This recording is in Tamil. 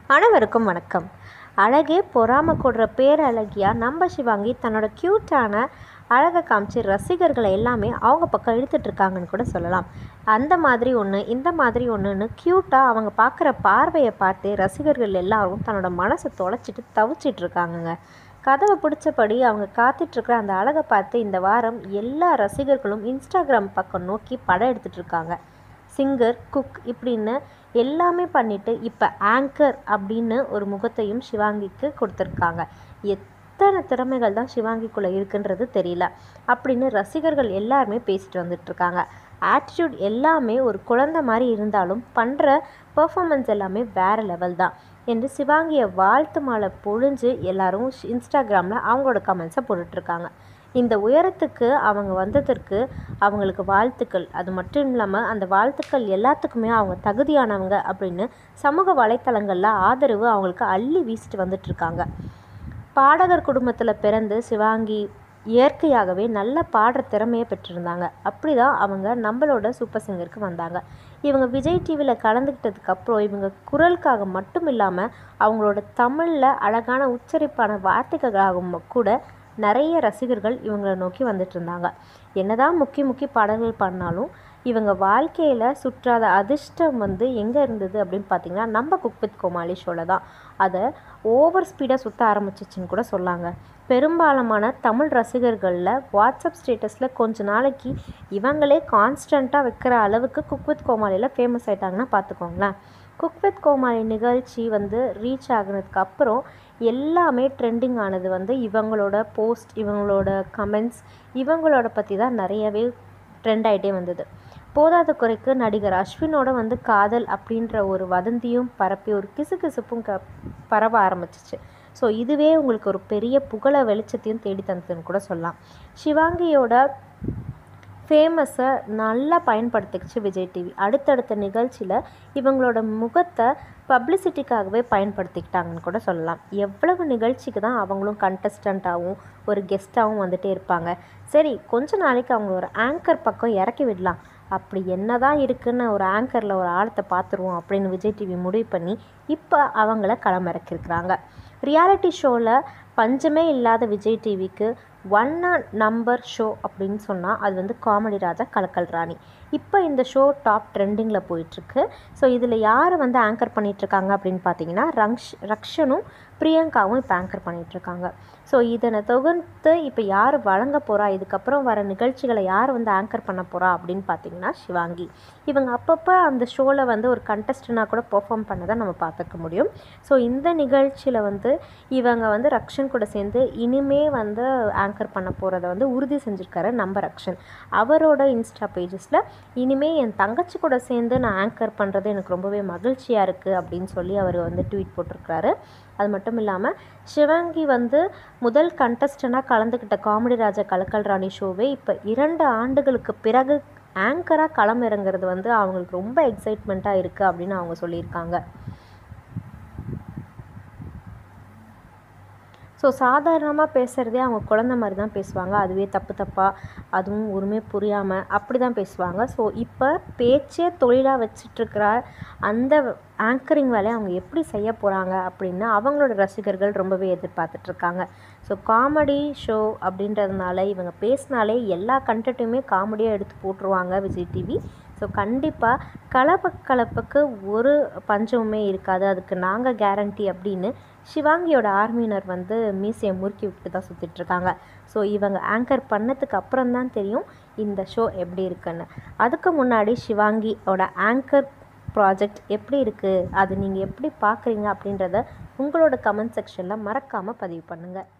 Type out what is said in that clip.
அனைவருக்கும் வணக்கம் அழகே பொறாம கொடுற பேரழகியா நம்ம சிவாங்கி தன்னோட க்யூட்டான அழகை காமிச்சு ரசிகர்களை எல்லாமே அவங்க பக்கம் இழுத்துட்டு இருக்காங்கன்னு கூட சொல்லலாம் அந்த மாதிரி ஒன்று இந்த மாதிரி ஒன்றுன்னு க்யூட்டாக அவங்க பார்க்குற பார்வையை பார்த்து ரசிகர்கள் எல்லாரும் தன்னோட மனசை தொலைச்சிட்டு தவிச்சிட்டு இருக்காங்கங்க கதவை பிடிச்சபடி அவங்க காத்துட்ருக்கிற அந்த அழகை பார்த்து இந்த வாரம் எல்லா ரசிகர்களும் இன்ஸ்டாகிராம் பக்கம் நோக்கி படம் எடுத்துட்டு இருக்காங்க சிங்கர் குக் இப்படின்னு எல்லாமே பண்ணிட்டு இப்போ ஆங்கர் அப்படின்னு ஒரு முகத்தையும் சிவாங்கிக்கு கொடுத்துருக்காங்க எத்தனை திறமைகள் தான் சிவாங்கிக்குள்ளே இருக்குன்றது தெரியல அப்படின்னு ரசிகர்கள் எல்லாருமே பேசிட்டு வந்துட்டு இருக்காங்க ஆட்டிடியூட் எல்லாமே ஒரு குழந்தை மாதிரி இருந்தாலும் பண்ணுற பெர்ஃபார்மன்ஸ் எல்லாமே வேறு லெவல் தான் என்று சிவாங்கியை வாழ்த்து மாலை பொழிஞ்சு எல்லாரும் இன்ஸ்டாகிராமில் அவங்களோட கமெண்ட்ஸை போட்டுட்ருக்காங்க இந்த உயரத்துக்கு அவங்க வந்ததற்கு அவங்களுக்கு வாழ்த்துக்கள் அது மட்டும் இல்லாமல் அந்த வாழ்த்துக்கள் எல்லாத்துக்குமே அவங்க தகுதியானவங்க அப்படின்னு சமூக வலைத்தளங்களில் ஆதரவு அவங்களுக்கு அள்ளி வீசிட்டு வந்துட்டுருக்காங்க பாடகர் குடும்பத்தில் பிறந்து சிவாங்கி இயற்கையாகவே நல்ல பாடுற திறமையை பெற்றிருந்தாங்க அப்படி தான் அவங்க நம்மளோட சூப்பர் சிங்கருக்கு வந்தாங்க இவங்க விஜய் டிவியில் கலந்துக்கிட்டதுக்கு அப்புறம் இவங்க குரலுக்காக மட்டும் இல்லாமல் அவங்களோட தமிழில் அழகான உச்சரிப்பான வார்த்தைகளுக்காகவும் கூட நிறைய ரசிகர்கள் இவங்களை நோக்கி வந்துட்டு இருந்தாங்க என்னதான் முக்கிய முக்கிய பாடல்கள் பண்ணாலும் இவங்க வாழ்க்கையில் சுற்றாத அதிர்ஷ்டம் வந்து எங்கே இருந்தது அப்படின்னு பார்த்தீங்கன்னா நம்ம குக் வித் கோமாளி ஷோவில் தான் அதை ஓவர் ஸ்பீடாக சுற்ற ஆரம்பிச்சிச்சின்னு கூட சொல்லாங்க பெரும்பாலான தமிழ் ரசிகர்களில் வாட்ஸ்அப் ஸ்டேட்டஸில் கொஞ்ச நாளைக்கு இவங்களே கான்ஸ்டண்ட்டாக வைக்கிற அளவுக்கு குக் வித் கோமாளியில் ஃபேமஸ் ஆயிட்டாங்கன்னா பார்த்துக்கோங்களேன் குக் வித் கோமாளி நிகழ்ச்சி வந்து ரீச் ஆகினதுக்கு அப்புறம் எல்லாமே ட்ரெண்டிங் ஆனது வந்து இவங்களோட போஸ்ட் இவங்களோட கமெண்ட்ஸ் இவங்களோட பற்றி தான் நிறையவே ட்ரெண்ட் ஆகிட்டே வந்தது போதாத குறைக்கு நடிகர் அஸ்வினோட வந்து காதல் அப்படின்ற ஒரு வதந்தியும் பரப்பி ஒரு கிசுகிசுப்பும் க பரவ ஆரம்பிச்சிச்சு ஸோ இதுவே உங்களுக்கு ஒரு பெரிய புகழ வெளிச்சத்தையும் தேடி தந்ததுன்னு கூட சொல்லலாம் சிவாங்கியோட ஃபேமஸை நல்லா பயன்படுத்திக்கிச்சு விஜய் டிவி அடுத்தடுத்த நிகழ்ச்சியில் இவங்களோட முகத்தை பப்ளிசிட்டிக்காகவே பயன்படுத்திக்கிட்டாங்கன்னு கூட சொல்லலாம் எவ்வளவு நிகழ்ச்சிக்கு தான் அவங்களும் கண்டஸ்டண்ட்டாகவும் ஒரு கெஸ்ட்டாகவும் வந்துகிட்டே இருப்பாங்க சரி கொஞ்ச நாளைக்கு அவங்க ஒரு ஆங்கர் பக்கம் இறக்கி விடலாம் அப்படி என்ன தான் இருக்குன்னு ஒரு ஆங்கரில் ஒரு ஆழத்தை பார்த்துருவோம் அப்படின்னு விஜய் டிவி முடிவு பண்ணி இப்போ அவங்கள களமிறக்கிருக்கிறாங்க ரியாலிட்டி ஷோவில் பஞ்சமே இல்லாத விஜய் டிவிக்கு ஒன் நம்பர் ஷோ அப்படின்னு சொன்னால் அது வந்து காமெடி ராஜா கலக்கல் ராணி இப்போ இந்த ஷோ டாப் ட்ரெண்டிங்கில் போயிட்டுருக்கு ஸோ இதில் யார் வந்து ஆங்கர் பண்ணிகிட்ருக்காங்க அப்படின்னு பார்த்தீங்கன்னா ரங்ஷ் ரக்ஷனும் பிரியங்காவும் இப்போ ஆங்கர் பண்ணிகிட்ருக்காங்க ஸோ இதனை தொகுத்து இப்போ யார் வழங்க போகிறா இதுக்கப்புறம் வர நிகழ்ச்சிகளை யார் வந்து ஆங்கர் பண்ண போகிறா அப்படின்னு பார்த்தீங்கன்னா சிவாங்கி இவங்க அப்பப்போ அந்த ஷோவில் வந்து ஒரு கண்டஸ்டனாக கூட பெர்ஃபார்ம் பண்ணதை நம்ம பார்த்துக்க முடியும் ஸோ இந்த நிகழ்ச்சியில் வந்து இவங்க வந்து ரக்ஷன் கூட சேர்ந்து இனிமே வந்து ஆங்கர் பண்ண போகிறத வந்து உறுதி செஞ்சுருக்காரு நம்ம ரக்ஷன் அவரோட இன்ஸ்டா பேஜஸில் இனிமே என் தங்கச்சி கூட சேர்ந்து நான் ஆங்கர் பண்ணுறது எனக்கு ரொம்பவே மகிழ்ச்சியாக இருக்குது அப்படின்னு சொல்லி அவர் வந்து ட்வீட் போட்டிருக்கிறாரு அது மட்டும் இல்லாமல் சிவங்கி வந்து முதல் கண்டஸ்டனாக கலந்துக்கிட்ட காமெடி ராஜா கலக்கல் ராணி ஷோவே இப்போ இரண்டு ஆண்டுகளுக்கு பிறகு ஆங்கராக களம் இறங்குறது வந்து அவங்களுக்கு ரொம்ப எக்ஸைட்மெண்ட்டாக இருக்குது அப்படின்னு அவங்க சொல்லியிருக்காங்க ஸோ சாதாரணமாக பேசுகிறதே அவங்க குழந்த மாதிரி தான் பேசுவாங்க அதுவே தப்பு தப்பாக அதுவும் ஒருமே புரியாமல் அப்படி தான் பேசுவாங்க ஸோ இப்போ பேச்சே தொழிலாக வச்சிட்ருக்கிற அந்த ஆங்கரிங் வேலையை அவங்க எப்படி செய்ய போகிறாங்க அப்படின்னு அவங்களோட ரசிகர்கள் ரொம்பவே எதிர்பார்த்துட்ருக்காங்க ஸோ காமெடி ஷோ அப்படின்றதுனால இவங்க பேசினாலே எல்லா கண்டென்ட்டுமே காமெடியாக எடுத்து போட்டுருவாங்க விஜய் டிவி ஸோ கண்டிப்பாக கலப்ப கலப்புக்கு ஒரு பஞ்சமுமே இருக்காது அதுக்கு நாங்கள் கேரண்டி அப்படின்னு சிவாங்கியோட ஆர்மியினர் வந்து மீசையை முறுக்கி விட்டு தான் சுற்றிட்டுருக்காங்க ஸோ இவங்க ஆங்கர் பண்ணதுக்கு அப்புறம் தான் தெரியும் இந்த ஷோ எப்படி இருக்குன்னு அதுக்கு முன்னாடி சிவாங்கியோட ஆங்கர் ப்ராஜெக்ட் எப்படி இருக்குது அது நீங்கள் எப்படி பார்க்குறீங்க அப்படின்றத உங்களோட கமெண்ட் செக்ஷனில் மறக்காமல் பதிவு பண்ணுங்கள்